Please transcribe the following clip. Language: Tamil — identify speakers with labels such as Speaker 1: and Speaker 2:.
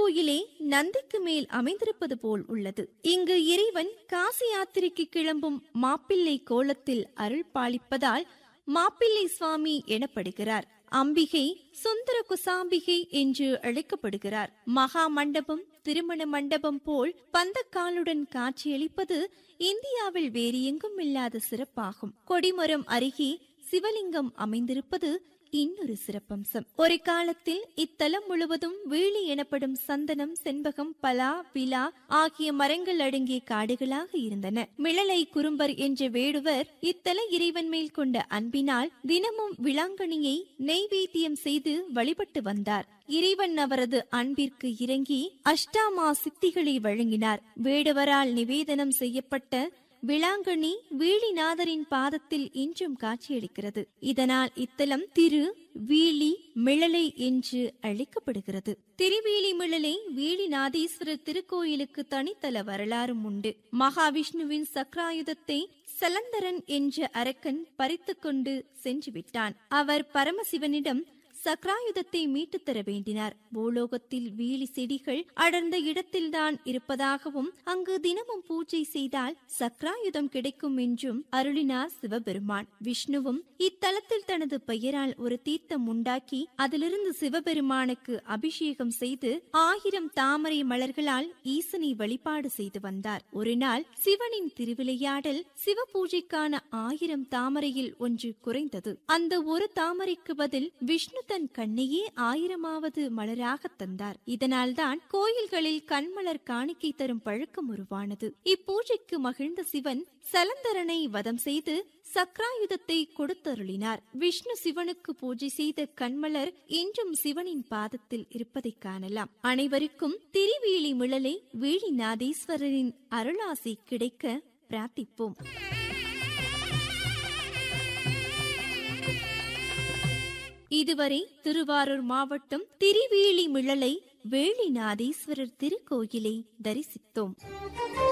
Speaker 1: திருக்கோயிலே நந்திக்கு மேல் அமைந்திருப்பது போல் உள்ளது இங்கு இறைவன் காசி யாத்திரைக்கு கிளம்பும் மாப்பிள்ளை கோலத்தில் அருள் பாலிப்பதால் மாப்பிள்ளை சுவாமி எனப்படுகிறார் அம்பிகை சுந்தர குசாம்பிகை என்று அழைக்கப்படுகிறார் மகா மண்டபம் திருமண மண்டபம் போல் பந்தக்காலுடன் காட்சியளிப்பது இந்தியாவில் வேறு எங்கும் இல்லாத சிறப்பாகும் கொடிமரம் அருகே சிவலிங்கம் அமைந்திருப்பது இன்னொரு சிறப்பம்சம் ஒரு காலத்தில் இத்தலம் முழுவதும் வீழி எனப்படும் சந்தனம் செண்பகம் பலா விலா ஆகிய மரங்கள் அடங்கிய காடுகளாக இருந்தன மிளலை குறும்பர் என்ற வேடுவர் இத்தல இறைவன் மேல் கொண்ட அன்பினால் தினமும் விளாங்கனியை நெய்வேத்தியம் செய்து வழிபட்டு வந்தார் இறைவன் அவரது அன்பிற்கு இறங்கி அஷ்டாமா சித்திகளை வழங்கினார் வேடுவரால் நிவேதனம் செய்யப்பட்ட விளாங்கண்ணி வீழிநாதரின் பாதத்தில் இன்றும் காட்சியளிக்கிறது இதனால் இத்தலம் திரு வீழி மிளலை என்று அழைக்கப்படுகிறது திருவேலி மிளலை வீழிநாதீஸ்வரர் திருக்கோயிலுக்கு தனித்தல வரலாறும் உண்டு மகாவிஷ்ணுவின் சக்ராயுதத்தை சலந்தரன் என்ற அரக்கன் பறித்துக் கொண்டு சென்று விட்டான் அவர் பரமசிவனிடம் சக்ராயுதத்தை மீட்டுத் தர வேண்டினார் பூலோகத்தில் வீழி செடிகள் அடர்ந்த இடத்தில்தான் இருப்பதாகவும் அங்கு தினமும் பூஜை செய்தால் சக்ராயுதம் கிடைக்கும் என்றும் அருளினார் சிவபெருமான் விஷ்ணுவும் இத்தலத்தில் தனது பெயரால் ஒரு தீர்த்தம் உண்டாக்கி அதிலிருந்து சிவபெருமானுக்கு அபிஷேகம் செய்து ஆயிரம் தாமரை மலர்களால் ஈசனை வழிபாடு செய்து வந்தார் ஒரு நாள் சிவனின் திருவிளையாடல் சிவ பூஜைக்கான ஆயிரம் தாமரையில் ஒன்று குறைந்தது அந்த ஒரு தாமரைக்கு பதில் விஷ்ணு தன் கண்ணையே ஆயிரமாவது மலராக தந்தார் இதனால்தான் கோயில்களில் கண்மலர் காணிக்கை தரும் பழக்கம் உருவானது இப்பூஜைக்கு மகிழ்ந்த சிவன் சலந்தரனை வதம் செய்து சக்ராயுதத்தை கொடுத்தருளினார் விஷ்ணு சிவனுக்கு பூஜை செய்த கண்மலர் இன்றும் சிவனின் பாதத்தில் இருப்பதை காணலாம் அனைவருக்கும் திரிவேலி மிளலை வீழிநாதீஸ்வரரின் அருளாசி கிடைக்க பிரார்த்திப்போம் இதுவரை திருவாரூர் மாவட்டம் திரிவேலி மிளலை வேளிநாதீஸ்வரர் திருக்கோயிலை தரிசித்தோம்